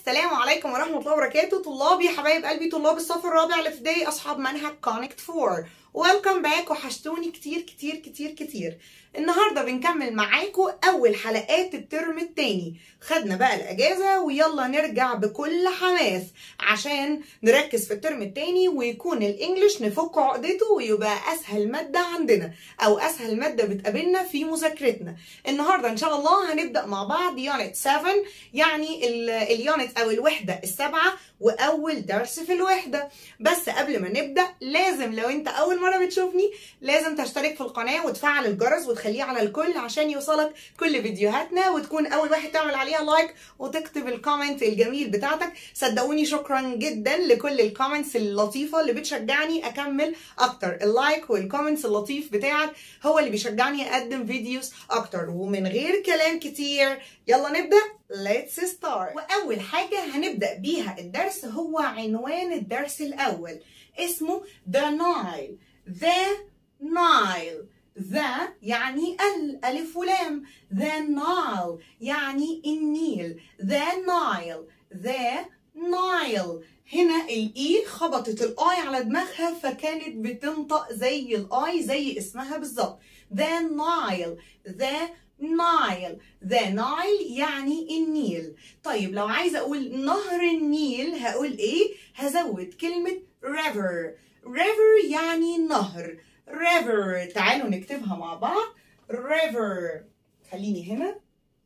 السلام عليكم ورحمة الله وبركاته طلابي حبايب قلبي طلاب الصف الرابع الابتدائي أصحاب منهج كونكت 4 ويلكم باك وحشتوني كتير كتير كتير كتير النهارده بنكمل معاكم أول حلقات الترم التاني خدنا بقى الأجازة ويلا نرجع بكل حماس عشان نركز في الترم التاني ويكون الإنجليش نفك عقدته ويبقى أسهل مادة عندنا أو أسهل مادة بتقابلنا في مذاكرتنا النهارده إن شاء الله هنبدأ مع بعض يونت 7 يعني اليونت او الوحده السابعه واول درس في الوحده بس قبل ما نبدا لازم لو انت اول مره بتشوفني لازم تشترك في القناه وتفعل الجرس وتخليه على الكل عشان يوصلك كل فيديوهاتنا وتكون اول واحد تعمل عليها لايك وتكتب الكومنت الجميل بتاعتك صدقوني شكرا جدا لكل الكومنتس اللطيفه اللي بتشجعني اكمل اكتر اللايك والكومنتس اللطيف بتاعك هو اللي بيشجعني اقدم فيديوز اكتر ومن غير كلام كتير يلا نبدا Let's start وأول حاجة هنبدأ بيها الدرس هو عنوان الدرس الأول اسمه The Nile The Nile The يعني الألف ولام The Nile يعني النيل The Nile The Nile هنا الاي خبطت الاي على دماغها فكانت بتنطق زي الاي زي اسمها بالظبط The Nile The نايل ذا نايل يعني النيل طيب لو عايزه اقول نهر النيل هقول ايه هزود كلمه river river يعني نهر river تعالوا نكتبها مع بعض river خليني هنا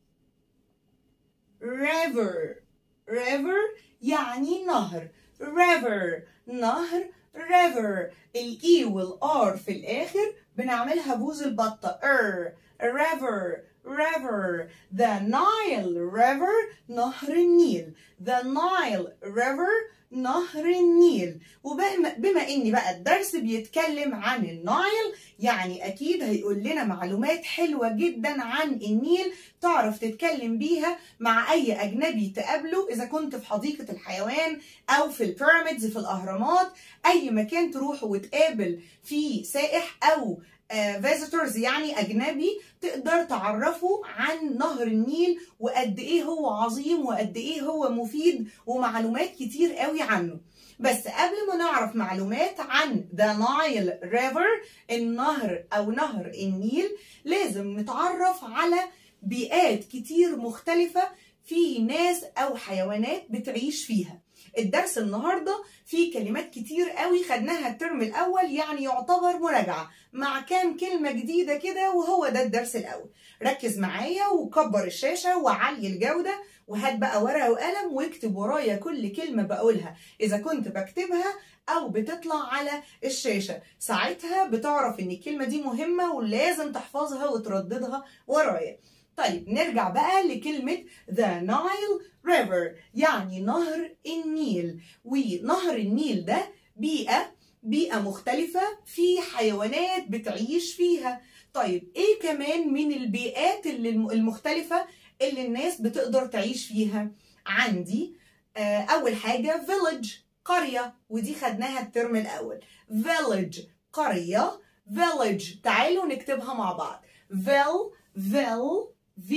river river يعني نهر river نهر river الاي والار في الاخر بنعملها بوز البطه ر river river the Nile river نهر النيل the Nile river نهر النيل وبما ان بقى الدرس بيتكلم عن النايل يعني اكيد هيقول لنا معلومات حلوه جدا عن النيل تعرف تتكلم بيها مع اي اجنبي تقابله اذا كنت في حديقه الحيوان او في البيراميدز في الاهرامات اي مكان تروح وتقابل فيه سائح او فيزيتورز يعني اجنبي تقدر تعرفه عن نهر النيل وقد ايه هو عظيم وقد ايه هو مفيد ومعلومات كتير قوي عنه بس قبل ما نعرف معلومات عن ذا نايل ريفر النهر او نهر النيل لازم نتعرف على بيئات كتير مختلفة في ناس او حيوانات بتعيش فيها الدرس النهارده فيه كلمات كتير قوي خدناها الترم الاول يعني يعتبر مراجعه مع كام كلمه جديده كده وهو ده الدرس الاول ركز معايا وكبر الشاشه وعلي الجوده وهات بقى ورقه وقلم واكتب ورايا كل كلمه بقولها اذا كنت بكتبها او بتطلع على الشاشه ساعتها بتعرف ان الكلمه دي مهمه ولازم تحفظها وترددها ورايا طيب نرجع بقى لكلمة The Nile River يعني نهر النيل ونهر النيل ده بيئة بيئة مختلفة في حيوانات بتعيش فيها طيب ايه كمان من البيئات اللي المختلفة اللي الناس بتقدر تعيش فيها عندي آه أول حاجة village قرية ودي خدناها الترم الأول village قرية village تعالوا نكتبها مع بعض vil vil V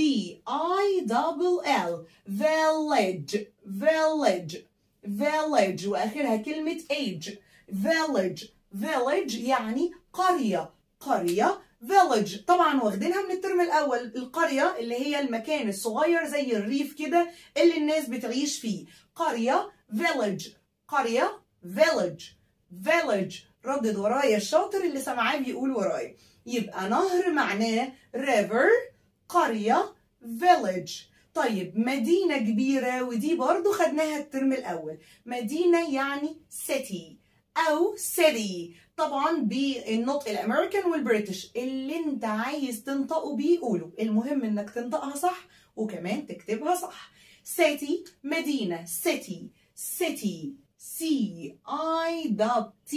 I double L village village village واخرها كلمة age village village يعني قرية قرية village طبعا واخدينها من الترم الاول القرية اللي هي المكان الصغير زي الريف كده اللي الناس بتعيش فيه قرية village قرية village village ردد ورايا الشاطر اللي سمعاه بيقول ورايا يبقى نهر معناه river قرية village طيب مدينة كبيرة ودي برضو خدناها الترم الأول مدينة يعني city أو city طبعا بالنطق الأمريكان والبريتش اللي انت عايز تنطقه بيه قوله المهم انك تنطقها صح وكمان تكتبها صح city مدينة city city C I T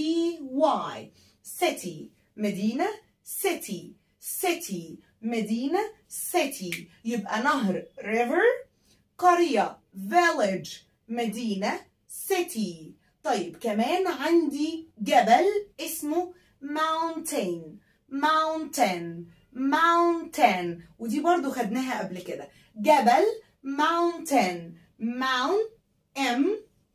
Y city مدينة city city مدينة city يبقى نهر river قرية village مدينة city طيب كمان عندي جبل اسمه mountain mountain mountain ودي برضو خدناها قبل كده جبل mountain mount M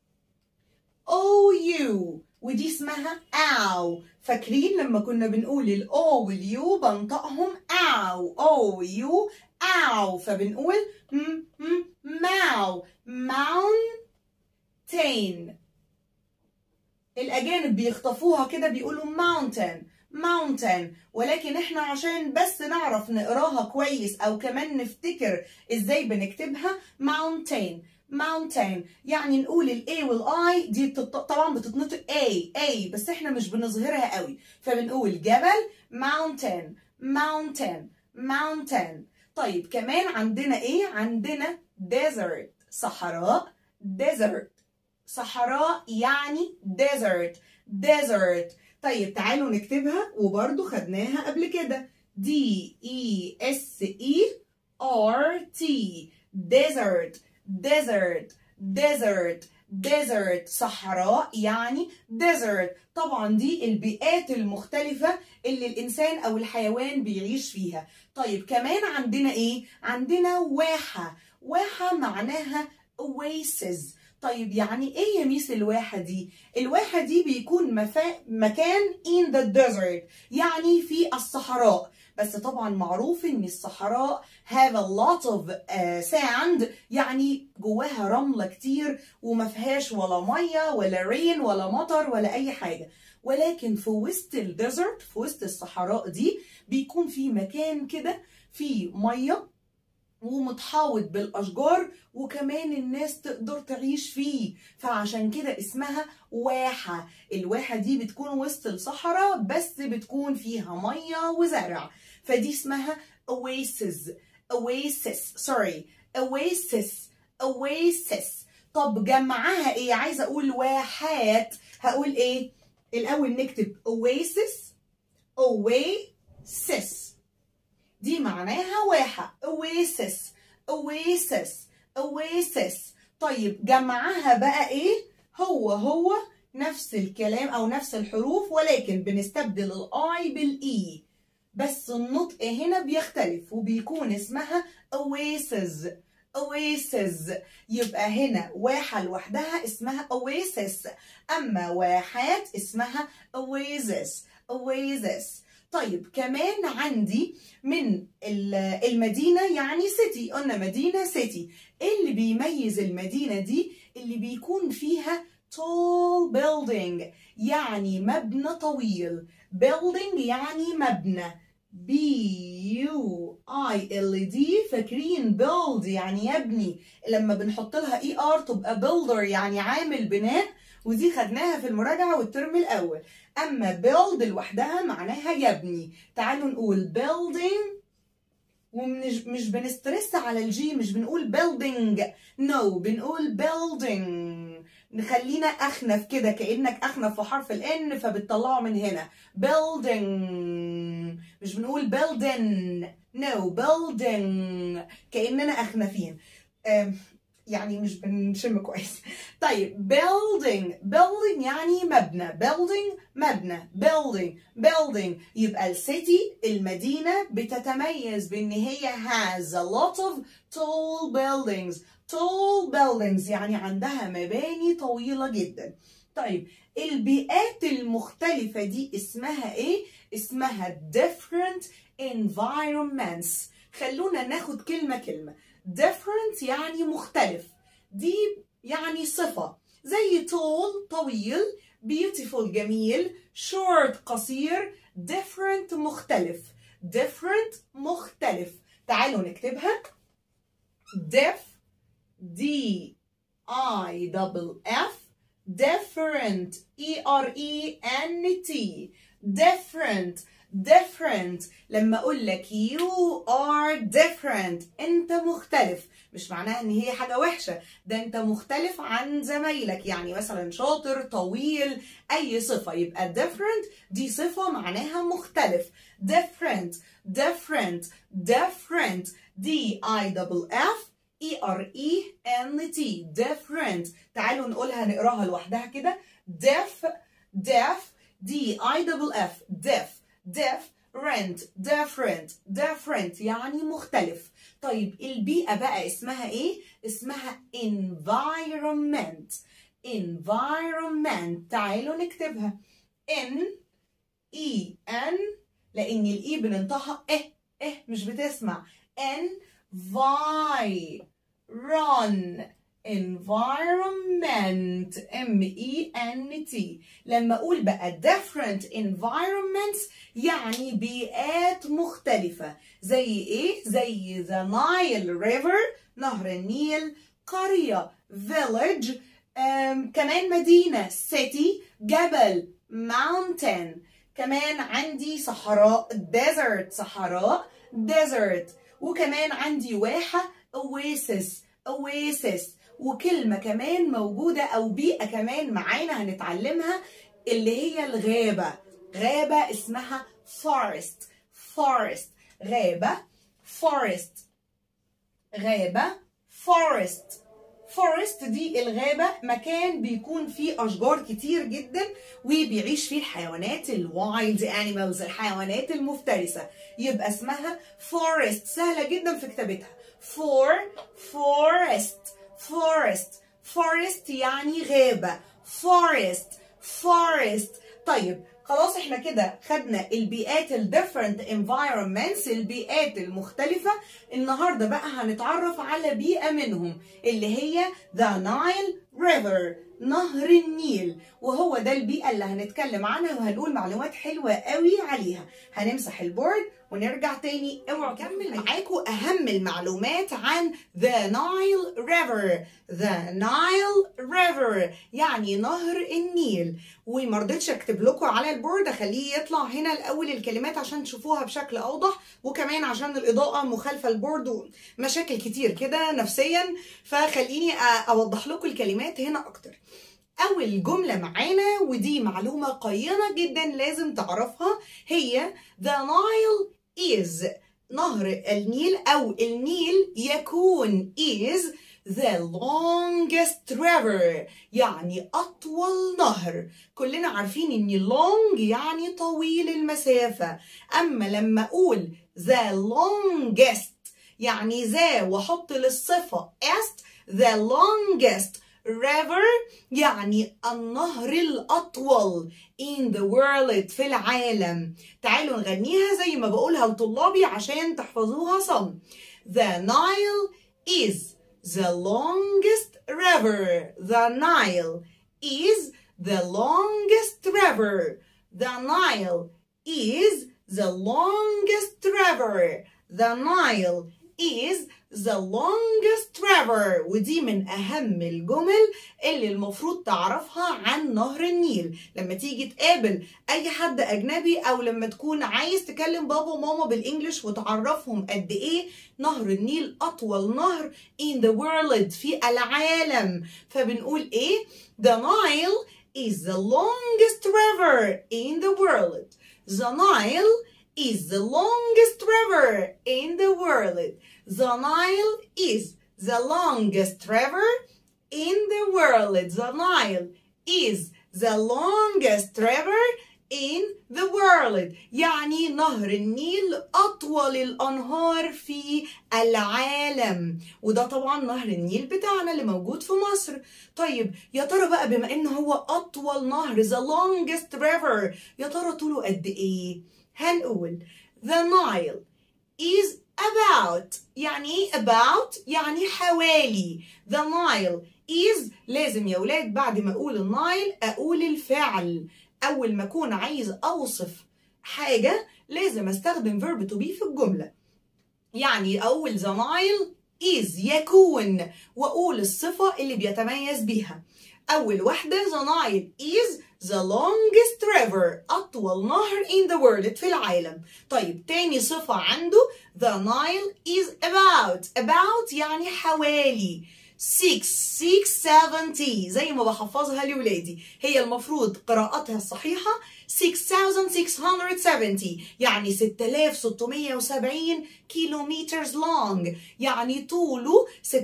O U ودي اسمها أو فاكرين لما كنا بنقول الأو واليو بنطقهم أو أو يو أو فبنقول م م ماو mountain الأجانب بيخطفوها كده بيقولوا mountain mountain ولكن احنا عشان بس نعرف نقراها كويس او كمان نفتكر ازاي بنكتبها mountain mountain يعني نقول ال A وال I دي بتط... طبعا بتتنطق A A بس احنا مش بنظهرها قوي فبنقول جبل mountain mountain mountain طيب كمان عندنا ايه عندنا desert صحراء desert صحراء يعني desert desert طيب تعالوا نكتبها وبرضو خدناها قبل كده D E S E R T desert desert desert desert صحراء يعني desert طبعا دي البيئات المختلفة اللي الإنسان أو الحيوان بيعيش فيها طيب كمان عندنا إيه؟ عندنا واحة واحة معناها oasis طيب يعني ايه يا ميس الواحة دي؟ الواحة دي بيكون مفا... مكان in the desert يعني في الصحراء بس طبعا معروف ان الصحراء have a lot of uh, sand يعني جواها رملة كتير وما فيهاش ولا مية ولا رين ولا مطر ولا اي حاجة ولكن في وسط الديزرت في وسط الصحراء دي بيكون في مكان كده فيه ميه ومتحوط بالاشجار وكمان الناس تقدر تعيش فيه فعشان كده اسمها واحه الواحه دي بتكون وسط الصحراء بس بتكون فيها ميه وزرع فدي اسمها oasis oasis sorry oasis oasis طب جمعها ايه عايزه اقول واحات هقول ايه الاول نكتب oasis oasis دي معناها واحة oasis oasis oasis طيب جمعها بقى ايه هو هو نفس الكلام او نفس الحروف ولكن بنستبدل الاي بالاي بس النطق هنا بيختلف وبيكون اسمها oasis oasis يبقى هنا واحة لوحدها اسمها oasis اما واحات اسمها oasis oasis طيب كمان عندي من المدينة يعني سيتي قلنا مدينة سيتي ايه اللي بيميز المدينة دي اللي بيكون فيها tall building يعني مبنى طويل building يعني مبنى B U I L D فاكرين build يعني يبني لما بنحط لها اي ار تبقى builder يعني عامل بناء ودي خدناها في المراجعة والترم الأول أما build لوحدها معناها يبني تعالوا نقول building ومش مش بنسترس على الجي مش بنقول building no بنقول building نخلينا أخنف كده كأنك أخنف في حرف الإن فبتطلعه من هنا building مش بنقول building no building كأننا أخنفين يعني مش بنشم كويس طيب building building يعني مبنى building مبنى building building يبقى السيتي المدينة بتتميز بان هي has a lot of tall buildings tall buildings يعني عندها مباني طويلة جدا طيب البيئات المختلفة دي اسمها ايه؟ اسمها different environments خلونا ناخد كلمة كلمة different يعني مختلف دي يعني صفة زي tall طويل beautiful جميل short قصير different مختلف different مختلف تعالوا نكتبها def D I double F different E R E N T different different لما اقول لك you are different انت مختلف مش معناها ان هي حاجه وحشه ده انت مختلف عن زمايلك يعني مثلا شاطر طويل اي صفه يبقى different دي صفه معناها مختلف different different different D I double F E R E N T different تعالوا نقولها نقراها لوحدها كده deaf deaf D I double F deaf different different different يعني مختلف طيب البيئة بقى اسمها ايه؟ اسمها environment environment تعالوا نكتبها N E N لأن الإي بننطقها إيه إيه مش بتسمع N Vi run environment M E N T لما أقول بقى different environments يعني بيئات مختلفة زي إيه؟ زي the Nile River نهر النيل قرية village أم كمان مدينة city جبل mountain كمان عندي صحراء desert صحراء desert وكمان عندي واحة oasis oasis وكلمة كمان موجودة أو بيئة كمان معانا هنتعلمها اللي هي الغابة غابة اسمها forest forest غابة forest غابة forest فورست دي الغابة مكان بيكون فيه أشجار كتير جدا وبيعيش فيه الحيوانات الوايلد انيمالز الحيوانات المفترسة يبقى اسمها فورست سهلة جدا في كتابتها فور فورست فورست فورست يعني غابة فورست فورست طيب خلاص احنا كده خدنا البيئات ال different environments البيئات المختلفة النهاردة بقى هنتعرف على بيئة منهم اللي هي the Nile River نهر النيل وهو ده البيئة اللي هنتكلم عنها وهنقول معلومات حلوة قوي عليها هنمسح البورد ونرجع تاني اوعوا اكمل معاكم اهم المعلومات عن the Nile River the Nile River يعني نهر النيل ومرضتش اكتب لكم على البورد اخليه يطلع هنا الاول الكلمات عشان تشوفوها بشكل اوضح وكمان عشان الاضاءة مخالفة البورد ومشاكل كتير كده نفسيا فخليني اوضح لكم الكلمات هنا اكتر أول جملة معانا ودي معلومة قيمة جدا لازم تعرفها هي The Nile is نهر النيل أو النيل يكون is the longest river يعني أطول نهر كلنا عارفين إن long يعني طويل المسافة أما لما أقول the longest يعني ذا وأحط للصفة est the longest river يعني النهر الأطول in the world في العالم تعالوا نغنيها زي ما بقولها لطلابي عشان تحفظوها صم The Nile is the longest river The Nile is the longest river The Nile is the longest river The Nile is the longest river ودي من أهم الجمل اللي المفروض تعرفها عن نهر النيل لما تيجي تقابل أي حد أجنبي أو لما تكون عايز تكلم بابا وماما بالإنجلش وتعرفهم قد إيه نهر النيل أطول نهر in the world في العالم فبنقول إيه The Nile is the longest river in the world The Nile is the longest river in the world. The Nile is the longest river in the world. The Nile is the longest river in the world. يعني نهر النيل أطول الأنهار في العالم وده طبعا نهر النيل بتاعنا اللي موجود في مصر طيب يا ترى بقى بما إن هو أطول نهر the longest river يا ترى طوله قد إيه؟ هنقول the Nile is about يعني ايه about يعني حوالي the Nile is لازم يا ولاد بعد ما اقول النايل اقول الفعل اول ما اكون عايز اوصف حاجة لازم استخدم verb to be في الجملة يعني اقول the Nile is يكون واقول الصفة اللي بيتميز بيها اول واحدة the Nile is the longest river أطول نهر in the world في العالم طيب تاني صفة عنده the Nile is about about يعني حوالي 6 670 زي ما بحفظها لولادي هي المفروض قراءتها الصحيحة 6670 يعني 6670 كيلومتر long يعني طوله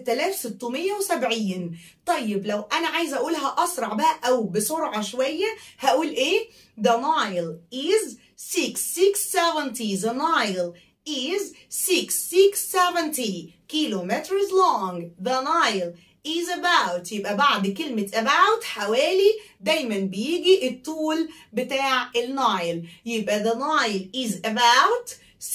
6670 طيب لو أنا عايزة أقولها أسرع بقى أو بسرعة شوية هقول إيه The Nile is 6670 The Nile is 6670 kilometers long the Nile is about يبقى بعد كلمة about حوالي دايما بيجي الطول بتاع النايل يبقى the Nile is about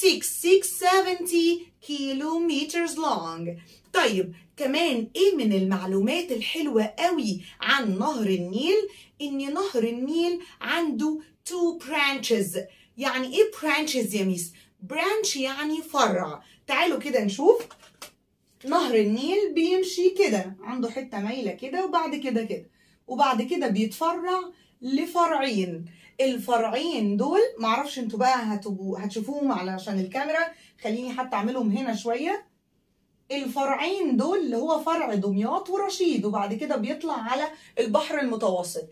6670 kilometers long طيب كمان ايه من المعلومات الحلوة قوي عن نهر النيل ان نهر النيل عنده two branches يعني ايه branches يا ميس branch يعني فرع تعالوا كده نشوف نهر النيل بيمشي كده عنده حتة مايلة كده وبعد كده كده وبعد كده بيتفرع لفرعين الفرعين دول معرفش انتوا بقى هتبقوا هتشوفوهم علشان الكاميرا خليني حتى اعملهم هنا شوية الفرعين دول اللي هو فرع دمياط ورشيد وبعد كده بيطلع على البحر المتوسط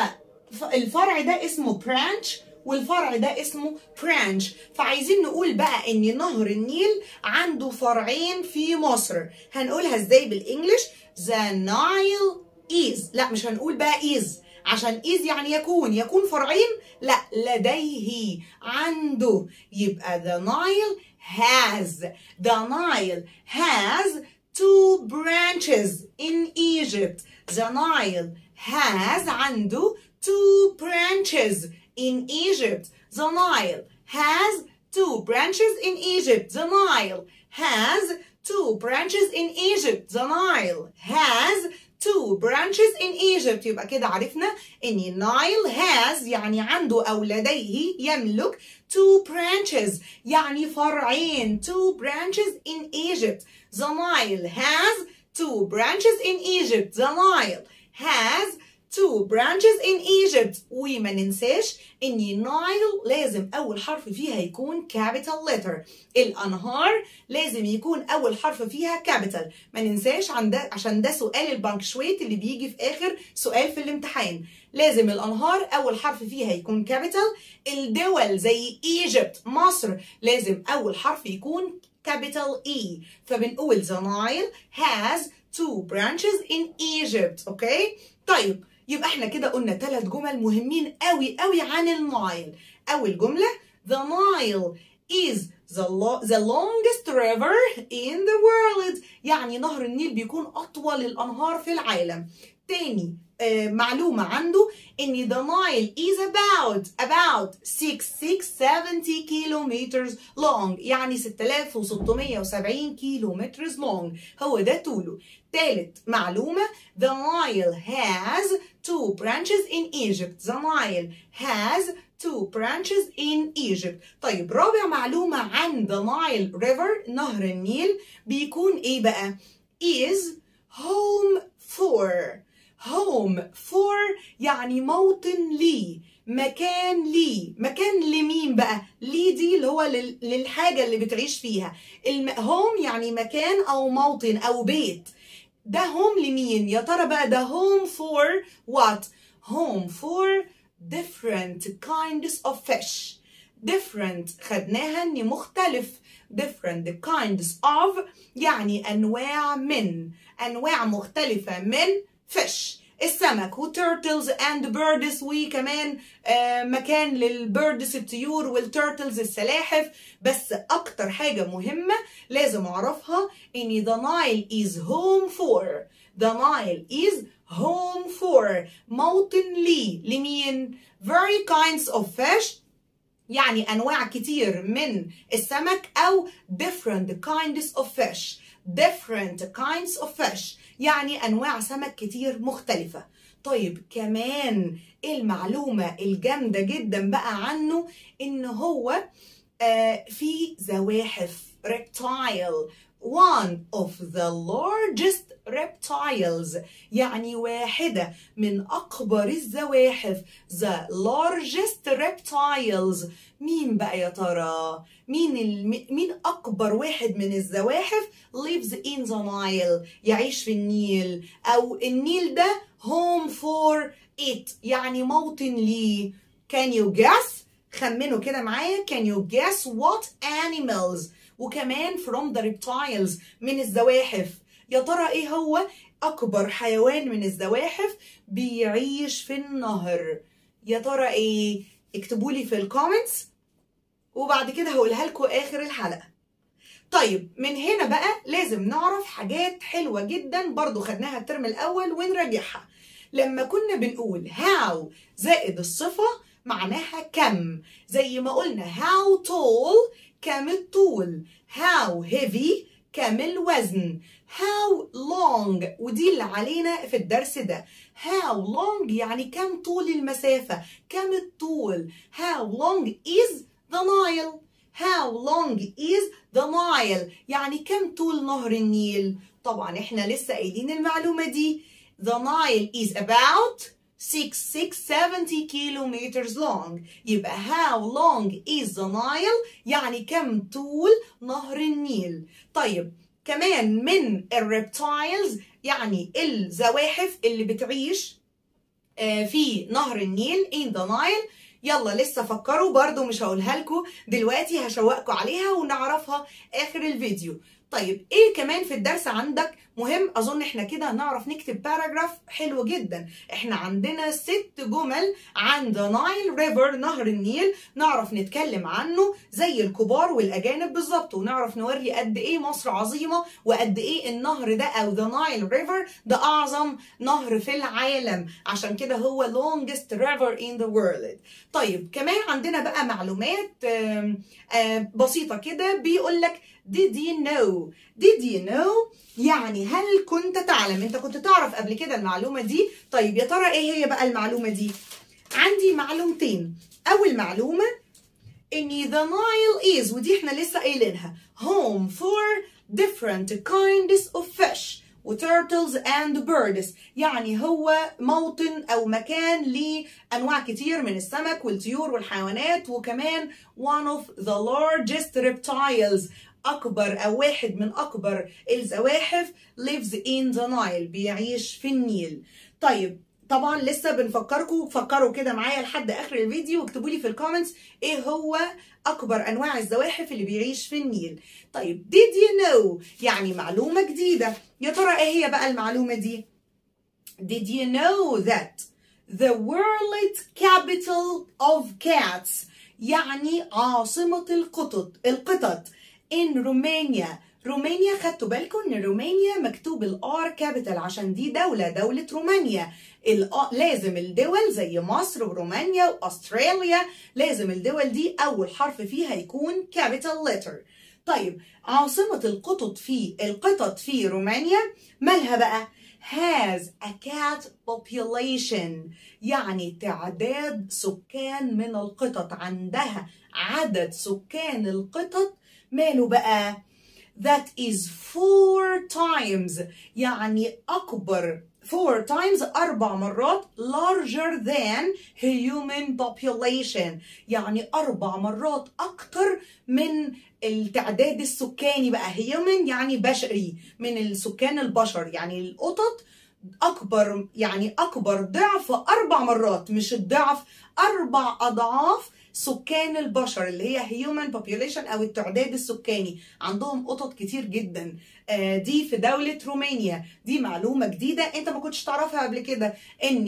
فالفرع ده اسمه برانش والفرع ده اسمه برانش فعايزين نقول بقى ان نهر النيل عنده فرعين في مصر هنقولها ازاي بالانجلش the Nile is لا مش هنقول بقى is عشان is يعني يكون يكون فرعين لا لديه عنده يبقى the Nile has the Nile has two branches in Egypt the Nile has عنده two branches in Egypt. The Nile has two branches in Egypt. The Nile has two branches in Egypt. The Nile has two branches in Egypt. يبقى كده عرفنا ان Nile has يعني عنده او لديه يملك two branches يعني فرعين two branches in Egypt. The Nile has two branches in Egypt. The Nile has two branches in Egypt وما ننساش ان نايل لازم اول حرف فيها يكون capital letter الانهار لازم يكون اول حرف فيها capital ما ننساش عن ده عشان ده سؤال البانكشويت اللي بيجي في اخر سؤال في الامتحان لازم الانهار اول حرف فيها يكون capital الدول زي Egypt مصر لازم اول حرف يكون capital E فبنقول the Nile has two branches in Egypt اوكي okay? طيب يبقى احنا كده قلنا ثلاث جمل مهمين قوي قوي عن النايل اول جمله the Nile is the, lo the longest river in the world يعني نهر النيل بيكون اطول الانهار في العالم تاني آه معلومة عنده ان the Nile is about about 6670 kilometers long يعني 6670 kilometers long هو ده طوله تالت معلومة the Nile has two branches in Egypt the Nile has two branches in Egypt طيب رابع معلومة عن the Nile River نهر النيل بيكون ايه بقى is home for home for يعني موطن لي مكان لي مكان لمين بقى لي دي اللي هو للحاجة اللي بتعيش فيها هوم يعني مكان أو موطن أو بيت ده هوم لمين يا ترى بقى ده home for what home for different kinds of fish different خدناها ان مختلف different kinds of يعني انواع من انواع مختلفة من fish السمك وتيرتلز اند بيردز وكمان آه مكان للبيردز الطيور والتيرتلز السلاحف بس اكتر حاجه مهمه لازم اعرفها ان the Nile is home for the Nile is home for موطن لي لمين very kinds of fish يعني انواع كتير من السمك او different kinds of fish different kinds of fish يعني انواع سمك كتير مختلفة طيب كمان المعلومة الجامدة جدا بقى عنه ان هو آه في زواحف reptile one of the largest reptiles يعني واحدة من أكبر الزواحف the largest reptiles مين بقى يا ترى؟ مين الم... مين أكبر واحد من الزواحف lives in the Nile يعيش في النيل أو النيل ده home for it يعني موطن ليه can you guess؟ خمنوا كده معايا can you guess what animals وكمان from the reptiles من الزواحف يا ترى ايه هو اكبر حيوان من الزواحف بيعيش في النهر يا ترى ايه اكتبوا لي في الكومنتس وبعد كده هقولها لكم اخر الحلقه طيب من هنا بقى لازم نعرف حاجات حلوه جدا برضو خدناها الترم الاول ونراجعها لما كنا بنقول how زائد الصفه معناها كم زي ما قلنا how tall كم الطول how heavy كم الوزن how long ودي اللي علينا في الدرس ده how long يعني كم طول المسافة كم الطول how long is the Nile how long is the Nile يعني كم طول نهر النيل طبعا احنا لسه قايلين المعلومة دي the Nile is about 6670 kilometers long يبقى how long is the Nile يعني كم طول نهر النيل طيب كمان من الريبتايلز يعني الزواحف اللي بتعيش في نهر النيل in the Nile يلا لسه فكروا برضو مش هقولها لكم دلوقتي هشوقكم عليها ونعرفها اخر الفيديو طيب ايه كمان في الدرس عندك مهم اظن احنا كده هنعرف نكتب باراجراف حلو جدا احنا عندنا ست جمل عن ذا نايل ريفر نهر النيل نعرف نتكلم عنه زي الكبار والاجانب بالظبط ونعرف نوري قد ايه مصر عظيمه وقد ايه النهر ده او ذا نايل ريفر ده اعظم نهر في العالم عشان كده هو longest river in the world طيب كمان عندنا بقى معلومات آم آم بسيطه كده بيقول لك did you know did you know يعني هل كنت تعلم انت كنت تعرف قبل كده المعلومة دي طيب يا ترى ايه هي بقى المعلومة دي عندي معلومتين اول معلومة ان the Nile is ودي احنا لسه قايلينها home for different kinds of fish وتيرتلز اند بيردز يعني هو موطن او مكان لانواع كتير من السمك والطيور والحيوانات وكمان one of the largest reptiles أكبر أو واحد من أكبر الزواحف lives in the Nile بيعيش في النيل طيب طبعا لسه بنفكركم فكروا كده معايا لحد اخر الفيديو واكتبوا لي في الكومنتس ايه هو اكبر انواع الزواحف اللي بيعيش في النيل طيب did you know يعني معلومه جديده يا ترى ايه هي بقى المعلومه دي did you know that the world capital of cats يعني عاصمه القطط القطط in رومانيا رومانيا خدتوا بالكم ان رومانيا مكتوب الار كابيتال عشان دي دولة دولة رومانيا لازم الدول زي مصر ورومانيا واستراليا لازم الدول دي اول حرف فيها يكون كابيتال لتر طيب عاصمة القطط في القطط في رومانيا مالها بقى has a cat population يعني تعداد سكان من القطط عندها عدد سكان القطط ماله بقى that is four times يعني أكبر four times أربع مرات larger than human population يعني أربع مرات أكتر من التعداد السكاني بقى human يعني بشري من السكان البشر يعني القطط أكبر يعني أكبر ضعف أربع مرات مش الضعف أربع أضعاف سكان البشر اللي هي human population او التعداد السكاني عندهم قطط كتير جدا دي في دولة رومانيا دي معلومة جديدة انت ما كنتش تعرفها قبل كده ان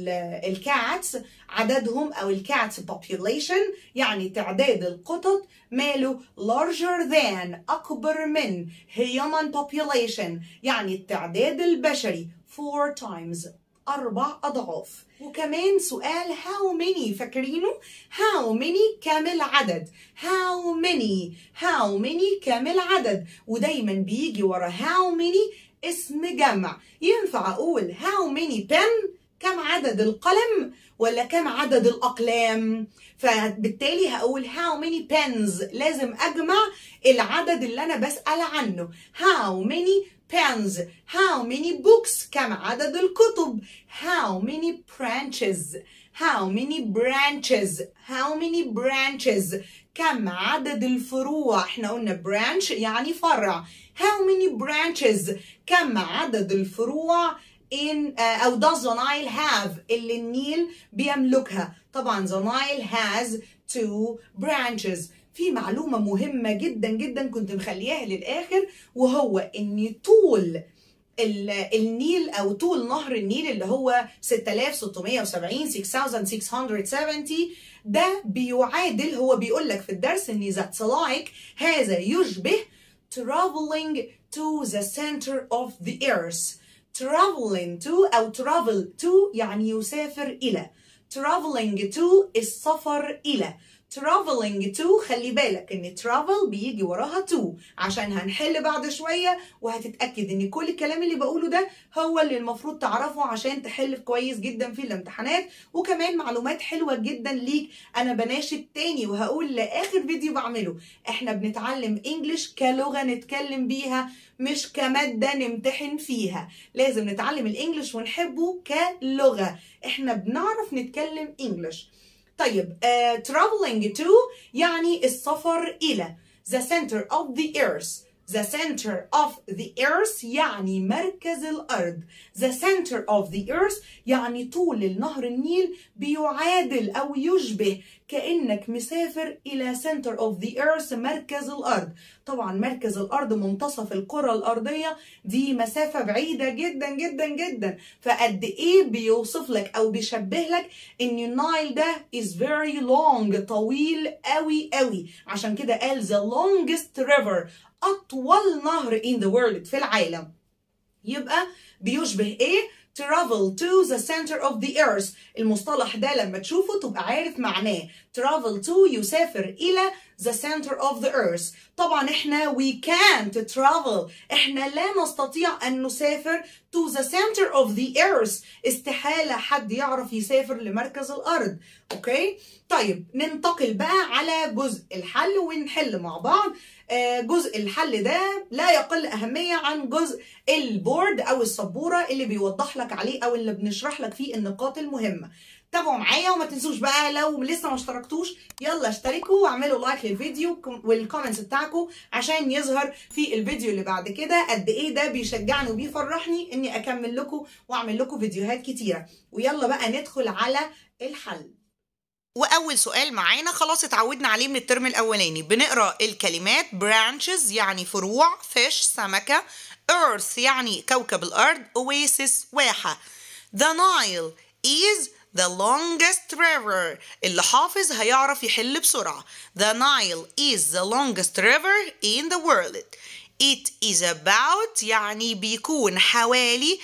الكاتس عددهم او الكاتس population يعني تعداد القطط ماله larger than اكبر من human population يعني التعداد البشري four times أربع أضعاف وكمان سؤال how many فاكرينه how many كام العدد how many how many كام العدد ودايما بيجي ورا how many اسم جمع ينفع أقول how many pen كم عدد القلم ولا كم عدد الأقلام فبالتالي هقول how many pens لازم أجمع العدد اللي أنا بسأل عنه how many pens how many books كم عدد الكتب how many branches how many branches how many branches كم عدد الفروع احنا قلنا branch يعني فرع how many branches كم عدد الفروع in uh, أو does the Nile have اللي النيل بيملكها طبعا the Nile has two branches في معلومة مهمة جدا جدا كنت مخلياها للآخر وهو إن طول ال- النيل او طول نهر النيل اللي هو 6670 6670 ده بيعادل هو بيقول لك في الدرس ان that's like هذا يشبه traveling to the center of the earth traveling to او travel to يعني يسافر الى traveling to السفر الى traveling to خلي بالك ان travel بيجي وراها to عشان هنحل بعد شوية وهتتأكد ان كل الكلام اللي بقوله ده هو اللي المفروض تعرفه عشان تحل كويس جدا في الامتحانات وكمان معلومات حلوة جدا ليك انا بناشد تاني وهقول لاخر فيديو بعمله احنا بنتعلم انجليش كلغة نتكلم بيها مش كمادة نمتحن فيها لازم نتعلم الانجليش ونحبه كلغة احنا بنعرف نتكلم انجليش طيب uh, traveling to يعني السفر إلى the center of the earth the center of the earth يعني مركز الأرض the center of the earth يعني طول النهر النيل بيعادل أو يشبه كأنك مسافر إلى center of the earth مركز الأرض طبعا مركز الأرض منتصف الكرة الأرضية دي مسافة بعيدة جدا جدا جدا فقد إيه بيوصف لك أو بيشبه لك إن النايل ده is very long طويل قوي قوي عشان كده قال the longest river أطول نهر in the world في العالم يبقى بيشبه ايه travel to the center of the earth المصطلح ده لما تشوفه تبقى عارف معناه travel to يسافر إلى the center of the earth طبعا احنا we can't travel احنا لا نستطيع أن نسافر to the center of the earth استحالة حد يعرف يسافر لمركز الأرض اوكي طيب ننتقل بقى على جزء الحل ونحل مع بعض آه، جزء الحل ده لا يقل أهمية عن جزء البورد أو السبورة اللي بيوضح لك عليه أو اللي بنشرح لك فيه النقاط المهمة تابعوا معايا وما تنسوش بقى لو لسه ما اشتركتوش يلا اشتركوا واعملوا لايك للفيديو كم- والكومنتس بتاعكم عشان يظهر في الفيديو اللي بعد كده قد ايه ده بيشجعني وبيفرحني اني اكمل لكم واعمل لكم فيديوهات كتيره ويلا بقى ندخل على الحل واول سؤال معانا خلاص اتعودنا عليه من الترم الاولاني بنقرا الكلمات branches يعني فروع fish سمكه earth يعني كوكب الارض oasis واحه the Nile is the longest river اللي حافظ هيعرف يحل بسرعه the Nile is the longest river in the world It is about يعني بيكون حوالي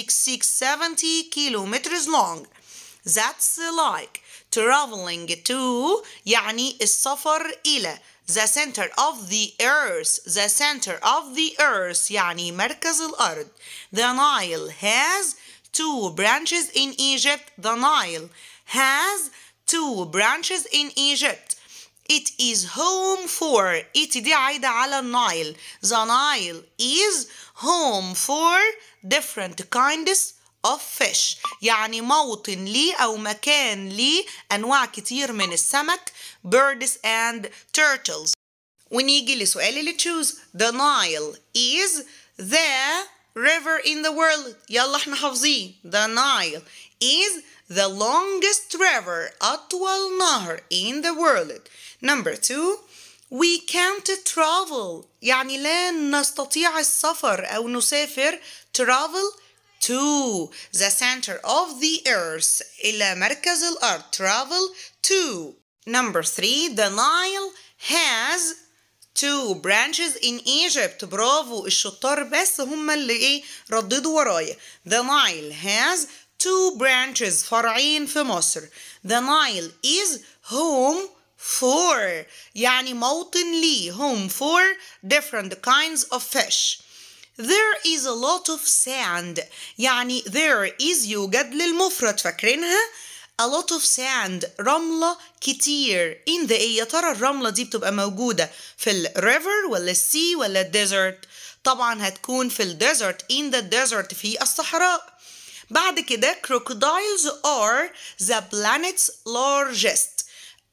6670 kilometers long That's like traveling to يعني السفر إلى the center of the earth the center of the earth يعني مركز الأرض the Nile has two branches in Egypt the Nile has two branches in Egypt It is home for it دي عايدة على النايل The Nile is home for different kinds of fish يعني موطن ليه أو مكان ليه أنواع كتير من السمك birds and turtles ونيجي لسؤال اللي تشوز The Nile is the river in the world يلا احنا حافظين The Nile is the longest river أطول نهر in the world Number two We can't travel يعني لا نستطيع السفر أو نسافر travel to the center of the earth إلى مركز الأرض travel to Number three The Nile has two branches in Egypt برافو الشطار بس هم اللي ايه رددوا ورايا The Nile has two branches فرعين في مصر The Nile is home for يعني موطن ليه home for different kinds of fish There is a lot of sand يعني there is يوجد للمفرد فاكرينها a lot of sand رملة كتير in the ايه يا ترى الرملة دي بتبقى موجودة في ال river ولا السي ولا الديزرت طبعا هتكون في الديزرت in the desert في الصحراء بعد كده crocodiles are the planet's largest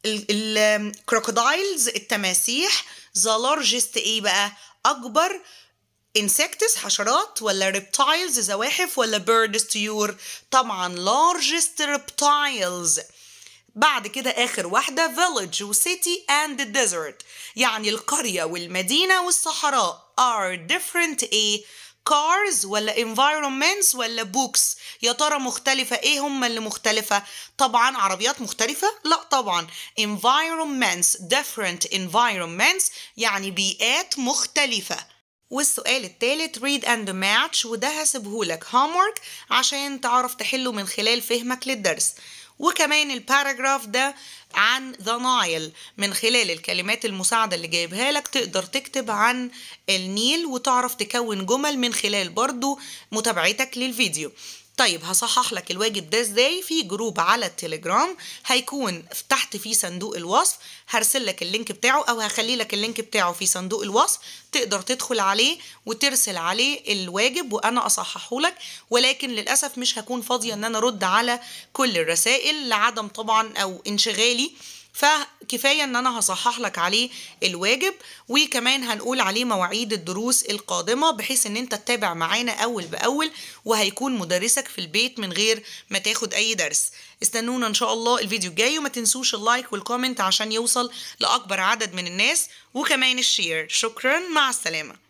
الكروكودايلز التماسيح the largest ايه بقى اكبر insects حشرات ولا reptiles زواحف ولا birds طيور طبعا largest reptiles بعد كده آخر واحدة village و city and desert يعني القرية والمدينة والصحراء are different a cars ولا environments ولا books يا ترى مختلفة ايه هم اللي مختلفة طبعا عربيات مختلفة لا طبعا environments different environments يعني بيئات مختلفة والسؤال الثالث read and match وده هسيبهولك homework عشان تعرف تحله من خلال فهمك للدرس وكمان الباراجراف ده عن ذا نايل من خلال الكلمات المساعدة اللي جايبها لك تقدر تكتب عن النيل وتعرف تكون جمل من خلال برضو متابعتك للفيديو طيب هصحح لك الواجب ده ازاي في جروب على التليجرام هيكون تحت فيه صندوق الوصف هرسل لك اللينك بتاعه او هخلي لك اللينك بتاعه في صندوق الوصف تقدر تدخل عليه وترسل عليه الواجب وانا اصححه لك ولكن للاسف مش هكون فاضيه ان انا ارد على كل الرسائل لعدم طبعا او انشغالي فكفايه ان انا هصحح لك عليه الواجب وكمان هنقول عليه مواعيد الدروس القادمه بحيث ان انت تتابع معانا اول باول وهيكون مدرسك في البيت من غير ما تاخد اي درس استنونا ان شاء الله الفيديو الجاي وما تنسوش اللايك والكومنت عشان يوصل لاكبر عدد من الناس وكمان الشير شكرا مع السلامه